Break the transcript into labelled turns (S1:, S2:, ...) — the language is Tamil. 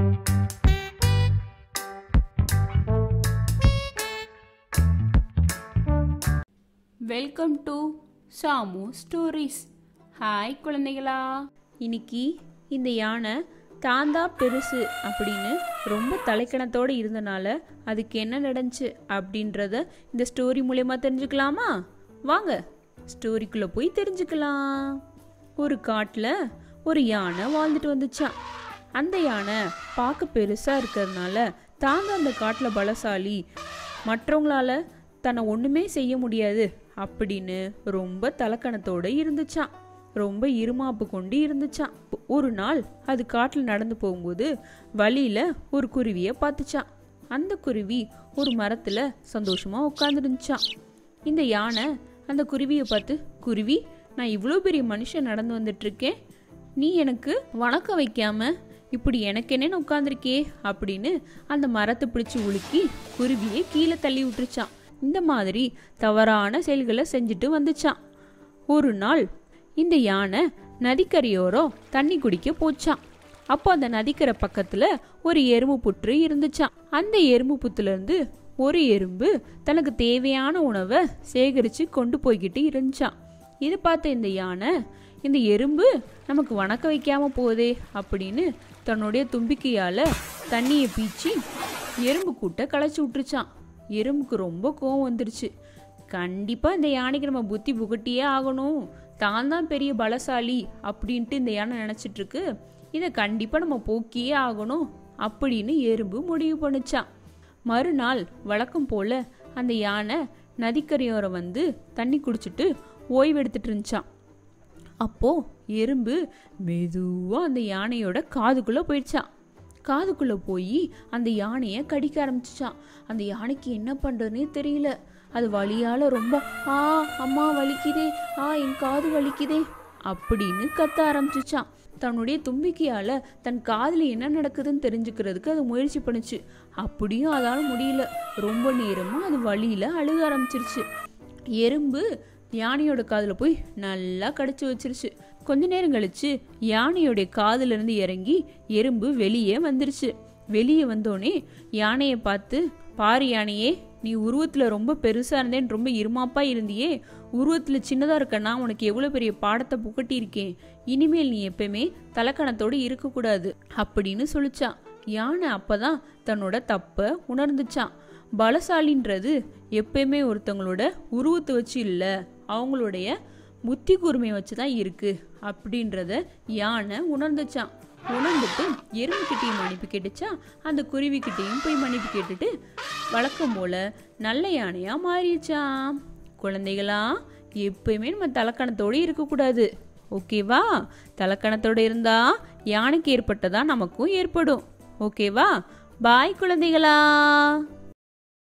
S1: welcome to Samu stories hi குழந்தைகளா
S2: இன்னைக்கு இந்த யானை தான் தான் பெருசு அப்படின்னு ரொம்ப தலைக்கணத்தோடு இருந்தனால அதுக்கு என்ன நடந்துச்சு அப்படின்றத இந்த ஸ்டோரி மூலயமா தெரிஞ்சுக்கலாமா வாங்க ஸ்டோரிக்குள்ளே போய் தெரிஞ்சுக்கலாம் ஒரு காட்டில் ஒரு யானை வாழ்ந்துட்டு வந்துச்சான் அந்த யானை பார்க்க பெருசாக இருக்கிறதுனால தாங்க அந்த காட்டில் பலசாலி மற்றவங்களால தன்னை ஒன்றுமே செய்ய முடியாது அப்படின்னு ரொம்ப தலக்கணத்தோடு இருந்துச்சான் ரொம்ப இருமாப்பு கொண்டு இருந்துச்சான் ஒரு நாள் அது காட்டில் நடந்து போகும்போது வழியில் ஒரு குருவியை பார்த்துச்சான் அந்த குருவி ஒரு மரத்தில் சந்தோஷமாக உட்காந்துருந்துச்சான் இந்த யானை அந்த குருவியை பார்த்து குருவி நான் இவ்வளோ பெரிய மனுஷன் நடந்து வந்துட்டு இருக்கேன் நீ எனக்கு வணக்கம் வைக்காம இப்படி எனக்கு என்னன்னு உட்காந்துருக்கே அப்படின்னு அந்த மரத்தை பிடிச்சி உலுக்கி குருவியை கீழே தள்ளி விட்டுருச்சான் இந்த மாதிரி தவறான செயல்களை செஞ்சுட்டு வந்துச்சான் ஒரு நாள் இந்த யானை நதிக்கரையோரம் தண்ணி குடிக்க போச்சான் அப்போ அந்த நதிக்கரை பக்கத்துல ஒரு எறும்பு புற்று இருந்துச்சான் அந்த எறும்பு புத்துல இருந்து ஒரு எறும்பு தனக்கு தேவையான உணவை சேகரித்து கொண்டு போய்கிட்டு இருந்துச்சான் இது பார்த்த இந்த யானை இந்த எறும்பு நமக்கு வணக்க வைக்காம போதே அப்படின்னு தன்னுடைய தும்பிக்கையால் தண்ணியை பீச்சி எறும்பு கூட்ட களைச்சி விட்டுருச்சான் எறும்புக்கு ரொம்ப கோவம் வந்துருச்சு கண்டிப்பாக இந்த யானைக்கு நம்ம புத்தி புகட்டியே ஆகணும் தான் தான் பெரிய பலசாலி அப்படின்ட்டு இந்த யானை நினச்சிட்டு இருக்கு இதை கண்டிப்பாக நம்ம போக்கியே ஆகணும் அப்படின்னு எறும்பு முடிவு பண்ணுச்சான் மறுநாள் வழக்கம் போல அந்த யானை நதிக்கரையோரம் வந்து தண்ணி குடிச்சிட்டு ஓய்வு எடுத்துட்டு இருந்துச்சான் அப்போ எறும்பு மெதுவாக அந்த யானையோட காதுக்குள்ளே போயிடுச்சான் காதுக்குள்ளே போய் அந்த யானையை கடிக்க ஆரம்பிச்சிச்சான் அந்த யானைக்கு என்ன பண்ணுறதுனே தெரியல அது வலியால் ரொம்ப ஆ அம்மா வலிக்குதே ஆ என் காது வலிக்குதே அப்படின்னு கத்த ஆரம்பிச்சிச்சான் தன்னுடைய தும்பிக்கையால் தன் காதில் என்ன நடக்குதுன்னு தெரிஞ்சுக்கிறதுக்கு அது முயற்சி பண்ணுச்சு அப்படியும் அதால் முடியல ரொம்ப நேரமாக அது வலியில் அழுக ஆரம்பிச்சிருச்சு எறும்பு யானையோட காதில் போய் நல்லா கடிச்சு வச்சிருச்சு கொஞ்ச நேரம் கழிச்சு யானையோடைய காதுல இருந்து இறங்கி எறும்பு வெளியே வந்துருச்சு வெளியே வந்தோடனே யானையை பார்த்து பாரு யானையே நீ உருவத்தில் ரொம்ப பெருசாக இருந்தேன் ரொம்ப இருமாப்பா இருந்தியே உருவத்தில் சின்னதாக இருக்கன்னா உனக்கு எவ்வளோ பெரிய பாடத்தை புகட்டியிருக்கேன் இனிமேல் நீ எப்பயுமே தலக்கணத்தோடு இருக்கக்கூடாது அப்படின்னு சொல்லிச்சான் யானை அப்பதான் தன்னோட தப்பை உணர்ந்துச்சான் பலசாலின்றது எப்பயுமே ஒருத்தவங்களோட உருவத்தை வச்சு இல்லை அவங்களுடைய புத்தி கூர்மையை வச்சு தான் இருக்கு அப்படின்றத யானை உணர்ந்துச்சான் உணர்ந்துட்டு எறும்புக்கிட்டையும் மன்னிப்பு கேட்டுச்சா அந்த குருவிக்கிட்டையும் போய் மன்னிப்பு கேட்டுட்டு வழக்கம் போல நல்ல யானையா மாறிடுச்சான் குழந்தைகளா எப்பயுமே நம்ம தலக்கணத்தோடு இருக்கக்கூடாது ஓகேவா தலக்கணத்தோடு இருந்தா யானைக்கு ஏற்பட்டதா நமக்கும் ஏற்படும் ஓகேவா பாய் குழந்தைகளா